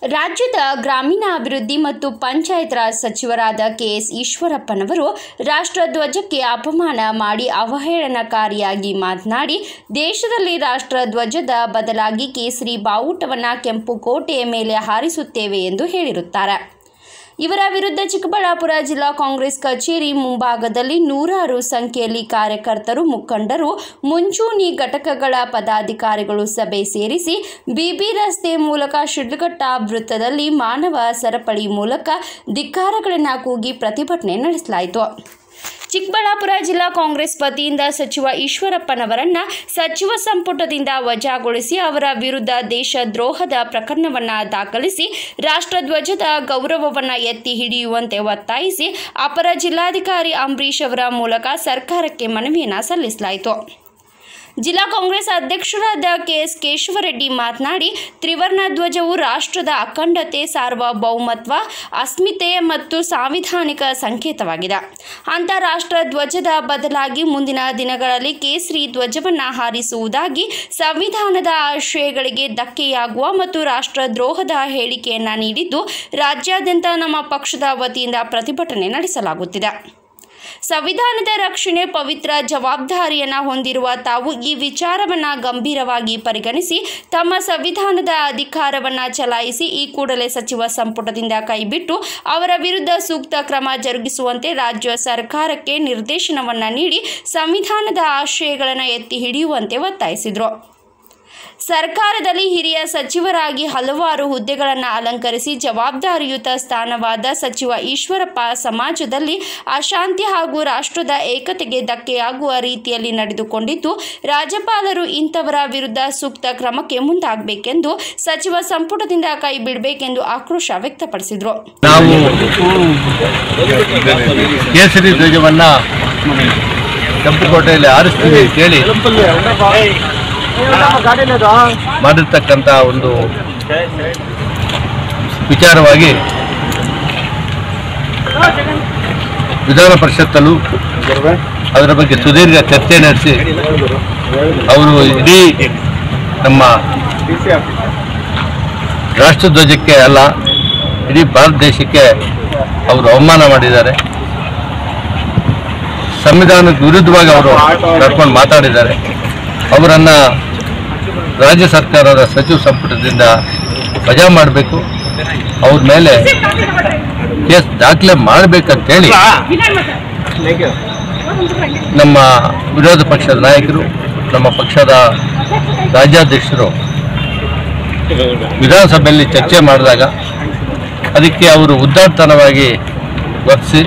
ರಾಜ್ಯದ ಗ್ರಾಮೀಣಾಭಿವೃದ್ಧಿ ಮತ್ತು ಪಂಚಾಯತ್ ರಾಜ್ ಸಚಿವರಾದ ಕೆಎಸ್ ಈಶ್ವರಪ್ಪನವರು ರಾಷ್ಟ್ರಧ್ವಜಕ್ಕೆ ಅಪಮಾನ ಮಾಡಿ ಅವಹೇಳನಕಾರಿಯಾಗಿ ಮಾತನಾಡಿ ದೇಶದಲ್ಲಿ ರಾಷ್ಟ್ರಧ್ವಜದ ಬದಲಾಗಿ ಕೇಸರಿ ಬಾವುಟವನ್ನು ಕೆಂಪು ಕೋಟೆಯ ಮೇಲೆ ಹಾರಿಸುತ್ತೇವೆ ಎಂದು ಹೇಳಿರುತ್ತಾರೆ ಇವರ ವಿರುದ್ಧ ಚಿಕ್ಕಬಳ್ಳಾಪುರ ಜಿಲ್ಲಾ ಕಾಂಗ್ರೆಸ್ ಕಚೇರಿ ಮುಂಭಾಗದಲ್ಲಿ ನೂರಾರು ಸಂಖ್ಯೆಯಲ್ಲಿ ಕಾರ್ಯಕರ್ತರು ಮುಖಂಡರು ಮುಂಚೂಣಿ ಘಟಕಗಳ ಪದಾಧಿಕಾರಿಗಳು ಸಭೆ ಸೇರಿಸಿ ಬಿಬಿ ರಸ್ತೆ ಮೂಲಕ ಶಿಡ್ಲಘಟ್ಟ ವೃತ್ತದಲ್ಲಿ ಮಾನವ ಸರಪಳಿ ಮೂಲಕ ಧಿಕ್ಕಾರಗಳನ್ನು ಕೂಗಿ ಪ್ರತಿಭಟನೆ ನಡೆಸಲಾಯಿತು ಚಿಕ್ಕಬಳ್ಳಾಪುರ ಜಿಲ್ಲಾ ಕಾಂಗ್ರೆಸ್ ವತಿಯಿಂದ ಸಚಿವ ಈಶ್ವರಪ್ಪನವರನ್ನ ಸಚಿವ ಸಂಪುಟದಿಂದ ವಜಾಗೊಳಿಸಿ ಅವರ ವಿರುದ್ಧ ದೇಶದ್ರೋಹದ ಪ್ರಕರಣವನ್ನು ದಾಖಲಿಸಿ ರಾಷ್ಟ್ರಧ್ವಜದ ಗೌರವವನ್ನು ಎತ್ತಿ ಹಿಡಿಯುವಂತೆ ಒತ್ತಾಯಿಸಿ ಅಪರ ಜಿಲ್ಲಾಧಿಕಾರಿ ಅಂಬರೀಶ್ ಅವರ ಮೂಲಕ ಸರ್ಕಾರಕ್ಕೆ ಮನವಿಯನ್ನು ಸಲ್ಲಿಸಲಾಯಿತು ಜಿಲ್ಲಾ ಕಾಂಗ್ರೆಸ್ ಅಧ್ಯಕ್ಷರಾದ ಕೆಎಸ್ ಕೇಶವರೆಡ್ಡಿ ಮಾತನಾಡಿ ತ್ರಿವರ್ಣ ಧ್ವಜವು ರಾಷ್ಟ್ರದ ಅಖಂಡತೆ ಸಾರ್ವಭೌಮತ್ವ ಅಸ್ಮಿತೆ ಮತ್ತು ಸಾಂವಿಧಾನಿಕ ಸಂಕೇತವಾಗಿದೆ ಅಂತಾರಾಷ್ಟ್ರ ಧ್ವಜದ ಬದಲಾಗಿ ಮುಂದಿನ ದಿನಗಳಲ್ಲಿ ಕೇಸರಿ ಧ್ವಜವನ್ನು ಹಾರಿಸುವುದಾಗಿ ಸಂವಿಧಾನದ ಆಶಯಗಳಿಗೆ ಧಕ್ಕೆಯಾಗುವ ಮತ್ತು ರಾಷ್ಟ್ರದ್ರೋಹದ ಹೇಳಿಕೆಯನ್ನು ನೀಡಿದ್ದು ರಾಜ್ಯಾದ್ಯಂತ ನಮ್ಮ ಪಕ್ಷದ ವತಿಯಿಂದ ಪ್ರತಿಭಟನೆ ನಡೆಸಲಾಗುತ್ತಿದೆ ಸಂವಿಧಾನದ ರಕ್ಷಣೆ ಪವಿತ್ರ ಜವಾಬ್ದಾರಿಯನ್ನು ಹೊಂದಿರುವ ತಾವು ಈ ವಿಚಾರವನ್ನು ಗಂಭೀರವಾಗಿ ಪರಿಗಣಿಸಿ ತಮ್ಮ ಸಂವಿಧಾನದ ಅಧಿಕಾರವನ್ನು ಚಲಾಯಿಸಿ ಈ ಕೂಡಲೇ ಸಚಿವ ಸಂಪುಟದಿಂದ ಕೈಬಿಟ್ಟು ಅವರ ವಿರುದ್ಧ ಸೂಕ್ತ ಕ್ರಮ ಜರುಗಿಸುವಂತೆ ರಾಜ್ಯ ಸರ್ಕಾರಕ್ಕೆ ನಿರ್ದೇಶನವನ್ನು ನೀಡಿ ಸಂವಿಧಾನದ ಆಶಯಗಳನ್ನು ಎತ್ತಿ ಹಿಡಿಯುವಂತೆ ಒತ್ತಾಯಿಸಿದರು ಸರ್ಕಾರದಲ್ಲಿ ಹಿರಿಯ ಸಚಿವರಾಗಿ ಹಲವಾರು ಹುದ್ದೆಗಳನ್ನು ಅಲಂಕರಿಸಿ ಜವಾಬ್ದಾರಿಯುತ ಸ್ಥಾನವಾದ ಸಚಿವ ಈಶ್ವರಪ್ಪ ಸಮಾಜದಲ್ಲಿ ಅಶಾಂತಿ ಹಾಗೂ ರಾಷ್ಟ್ರದ ಏಕತೆಗೆ ಧಕ್ಕೆಯಾಗುವ ರೀತಿಯಲ್ಲಿ ನಡೆದುಕೊಂಡಿದ್ದು ರಾಜ್ಯಪಾಲರು ಇಂಥವರ ವಿರುದ್ಧ ಸೂಕ್ತ ಕ್ರಮಕ್ಕೆ ಮುಂದಾಗಬೇಕೆಂದು ಸಚಿವ ಸಂಪುಟದಿಂದ ಕೈ ಬಿಡಬೇಕೆಂದು ಆಕ್ರೋಶ ವ್ಯಕ್ತಪಡಿಸಿದರು ನಾವು ಕೇಸರಿ ಧ್ವಜವನ್ನ ಕೆಂಪುಕೋಟೆಯಲ್ಲಿ ಆರಿಸ್ತೀವಿ ಅಂತೇಳಿ ಮಾಡಿರ್ತಕ್ಕಂಥ ಒಂದು ವಿಚಾರವಾಗಿ ವಿಧಾನ ಪರಿಷತ್ತಲ್ಲೂ ಅದರ ಬಗ್ಗೆ ಸುದೀರ್ಘ ಚರ್ಚೆ ನಡೆಸಿ ಅವರು ಇಡೀ ನಮ್ಮ ರಾಷ್ಟ್ರಧ್ವಜಕ್ಕೆ ಅಲ್ಲ ಇಡೀ ಭಾರತ ದೇಶಕ್ಕೆ ಅವರು ಅವಮಾನ ಮಾಡಿದ್ದಾರೆ ಸಂವಿಧಾನಕ್ಕೆ ವಿರುದ್ಧವಾಗಿ ಅವರು ನಡ್ಕೊಂಡು ಮಾತಾಡಿದ್ದಾರೆ ಅವರನ್ನು ರಾಜ್ಯ ಸರ್ಕಾರದ ಸಚಿವ ಸಂಪುಟದಿಂದ ವಜಾ ಮಾಡಬೇಕು ಅವ್ರ ಮೇಲೆ ಕೇಸ್ ದಾಖಲೆ ಮಾಡಬೇಕಂತೇಳಿ ನಮ್ಮ ವಿರೋಧ ಪಕ್ಷದ ನಾಯಕರು ನಮ್ಮ ಪಕ್ಷದ ರಾಜ್ಯಾಧ್ಯಕ್ಷರು ವಿಧಾನಸಭೆಯಲ್ಲಿ ಚರ್ಚೆ ಮಾಡಿದಾಗ ಅದಕ್ಕೆ ಅವರು ಉದ್ದಾಟತನವಾಗಿ ವರ್ತಿಸಿ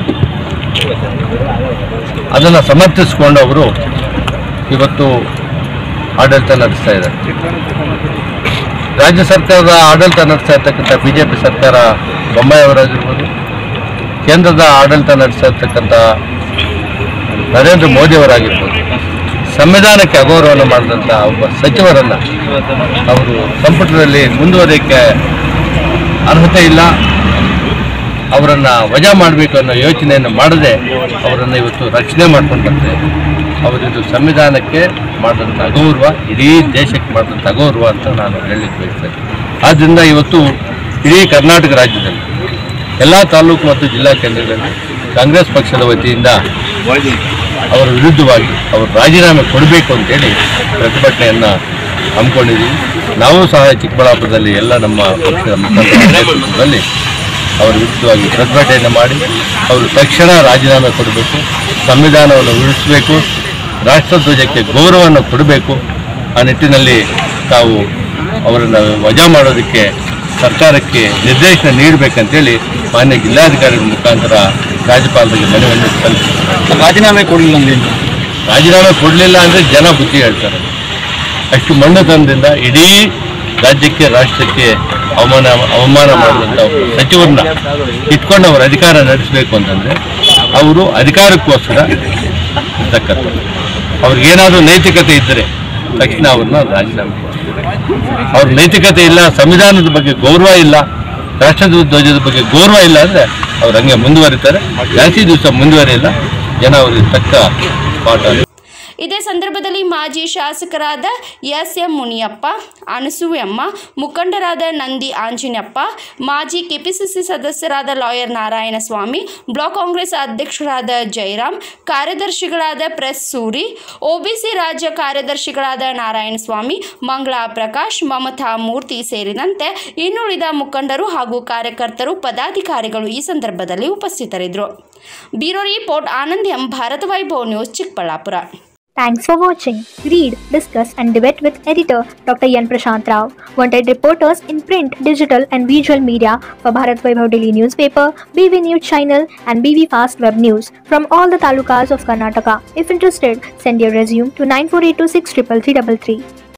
ಅದನ್ನು ಸಮರ್ಥಿಸಿಕೊಂಡು ಅವರು ಇವತ್ತು ಆಡಳಿತ ನಡೆಸ್ತಾ ಇದ್ದಾರೆ ರಾಜ್ಯ ಸರ್ಕಾರದ ಆಡಳಿತ ನಡೆಸ್ತಾ ಇರ್ತಕ್ಕಂಥ ಬಿ ಜೆ ಪಿ ಸರ್ಕಾರ ಬೊಮ್ಮಾಯಿಯವರಾಗಿರ್ಬೋದು ಕೇಂದ್ರದ ಆಡಳಿತ ನಡೆಸ್ತಾ ಇರ್ತಕ್ಕಂಥ ನರೇಂದ್ರ ಮೋದಿಯವರಾಗಿರ್ಬೋದು ಸಂವಿಧಾನಕ್ಕೆ ಅಗೌರವವನ್ನು ಮಾಡಿದಂಥ ಒಬ್ಬ ಸಚಿವರನ್ನು ಅವರು ಸಂಪುಟದಲ್ಲಿ ಮುಂದುವರಿಯಕ್ಕೆ ಅರ್ಹತೆ ಇಲ್ಲ ಅವರನ್ನು ವಜಾ ಮಾಡಬೇಕು ಅನ್ನೋ ಯೋಚನೆಯನ್ನು ಮಾಡದೆ ಅವರನ್ನು ಇವತ್ತು ರಕ್ಷಣೆ ಮಾಡ್ಕೊಂಡು ಬರ್ತಾ ಇದ್ದಾರೆ ಅವರಿದು ಸಂವಿಧಾನಕ್ಕೆ ಮಾಡಿದಂಥ ಅಗೌರವ ಇಡೀ ದೇಶಕ್ಕೆ ಮಾಡಿದಂಥ ಅಗೌರವ ಅಂತ ನಾನು ಹೇಳಲಿಕ್ಕೆ ಬಯಸ್ತೇನೆ ಆದ್ದರಿಂದ ಇವತ್ತು ಇಡೀ ಕರ್ನಾಟಕ ರಾಜ್ಯದಲ್ಲಿ ಎಲ್ಲ ತಾಲೂಕು ಮತ್ತು ಜಿಲ್ಲಾ ಕೇಂದ್ರಗಳಲ್ಲಿ ಕಾಂಗ್ರೆಸ್ ಪಕ್ಷದ ವತಿಯಿಂದ ಅವರ ವಿರುದ್ಧವಾಗಿ ಅವರು ರಾಜೀನಾಮೆ ಕೊಡಬೇಕು ಅಂತೇಳಿ ಪ್ರತಿಭಟನೆಯನ್ನು ಹಮ್ಮಿಕೊಂಡಿದ್ದೀವಿ ನಾವು ಸಹ ಚಿಕ್ಕಬಳ್ಳಾಪುರದಲ್ಲಿ ಎಲ್ಲ ನಮ್ಮ ಪಕ್ಷದ ಮುಖಂಡರ ನೇತೃತ್ವದಲ್ಲಿ ಅವರ ವಿರುದ್ಧವಾಗಿ ಪ್ರತಿಭಟನೆಯನ್ನು ಮಾಡಿ ಅವರು ತಕ್ಷಣ ರಾಜೀನಾಮೆ ಕೊಡಬೇಕು ಸಂವಿಧಾನವನ್ನು ಉಳಿಸಬೇಕು ರಾಷ್ಟ್ರಧ್ವಜಕ್ಕೆ ಗೌರವವನ್ನು ಕೊಡಬೇಕು ಆ ನಿಟ್ಟಿನಲ್ಲಿ ತಾವು ಅವರನ್ನು ವಜಾ ಮಾಡೋದಕ್ಕೆ ಸರ್ಕಾರಕ್ಕೆ ನಿರ್ದೇಶನ ನೀಡಬೇಕಂತೇಳಿ ಮಾನ್ಯ ಜಿಲ್ಲಾಧಿಕಾರಿಗಳ ಮುಖಾಂತರ ರಾಜ್ಯಪಾಲರಿಗೆ ಮನವಿಯನ್ನು ಸಲ್ಲಿಸಿದ್ದಾರೆ ರಾಜೀನಾಮೆ ಕೊಡಲಿಲ್ಲ ರಾಜೀನಾಮೆ ಕೊಡಲಿಲ್ಲ ಅಂದರೆ ಜನ ಬುದ್ಧಿ ಹೇಳ್ತಾರೆ ಅಷ್ಟು ಮಣ್ಣತನದಿಂದ ಇಡೀ ರಾಜ್ಯಕ್ಕೆ ರಾಷ್ಟ್ರಕ್ಕೆ ಅವಮಾನ ಅವಮಾನ ಮಾಡಿದಂಥ ಒಬ್ಬ ಸಚಿವರನ್ನ ಇಟ್ಕೊಂಡು ಅವರ ಅಧಿಕಾರ ನಡೆಸಬೇಕು ಅಂತಂದರೆ ಅವರು ಅಧಿಕಾರಕ್ಕೋಸ್ಕರ ಇರ್ತಕ್ಕಂಥದ್ದು ಅವ್ರಿಗೇನಾದರೂ ನೈತಿಕತೆ ಇದ್ದರೆ ತಕ್ಷಣ ಅವ್ರನ್ನ ರಾಜೀನಾಮೆ ಕೊಡ್ತಾರೆ ಅವ್ರ ನೈತಿಕತೆ ಇಲ್ಲ ಸಂವಿಧಾನದ ಬಗ್ಗೆ ಗೌರವ ಇಲ್ಲ ರಾಷ್ಟ್ರದ ಧ್ವಜದ ಬಗ್ಗೆ ಗೌರವ ಇಲ್ಲ ಅಂದರೆ ಅವ್ರು ಹಂಗೆ ಮುಂದುವರಿತಾರೆ ಜಾಸ್ತಿ ದಿವಸ ಮುಂದುವರಿಯಿಲ್ಲ ಜನ ಅವ್ರಿಗೆ ತಕ್ಕ ಪಾಠ ಇದೇ ಸಂದರ್ಭದಲ್ಲಿ ಮಾಜಿ ಶಾಸಕರಾದ ಎಸ್ ಎಂ ಮುನಿಯಪ್ಪ ಅನಸೂಯಮ್ಮ ಮುಖಂಡರಾದ ನಂದಿ ಆಂಜಿನಪ್ಪ ಮಾಜಿ ಕೆಪಿಸಿಸಿ ಸದಸ್ಯರಾದ ಲಾಯರ್ ನಾರಾಯಣಸ್ವಾಮಿ ಬ್ಲಾಕ್ ಕಾಂಗ್ರೆಸ್ ಅಧ್ಯಕ್ಷರಾದ ಜಯರಾಮ್ ಕಾರ್ಯದರ್ಶಿಗಳಾದ ಪ್ರೆಸ್ ಸೂರಿ ಒಬಿಸಿ ರಾಜ್ಯ ಕಾರ್ಯದರ್ಶಿಗಳಾದ ನಾರಾಯಣಸ್ವಾಮಿ ಮಂಗಳಾ ಪ್ರಕಾಶ್ ಮಮತಾ ಮೂರ್ತಿ ಸೇರಿದಂತೆ ಇನ್ನುಳಿದ ಮುಖಂಡರು ಹಾಗೂ ಕಾರ್ಯಕರ್ತರು ಪದಾಧಿಕಾರಿಗಳು ಈ ಸಂದರ್ಭದಲ್ಲಿ ಉಪಸ್ಥಿತರಿದ್ದರು bureau report Anand M Bharat Vaibhav news Chikkaballapur Thanks for watching. Read, discuss, and debate with editor Dr. Yan Prashant Rao. Wanted reporters in print, digital, and visual media for Bharat Vaibhav Daily Newspaper, BV News Channel, and BV Fast Web News from all the talukas of Karnataka. If interested, send your resume to 9482633333.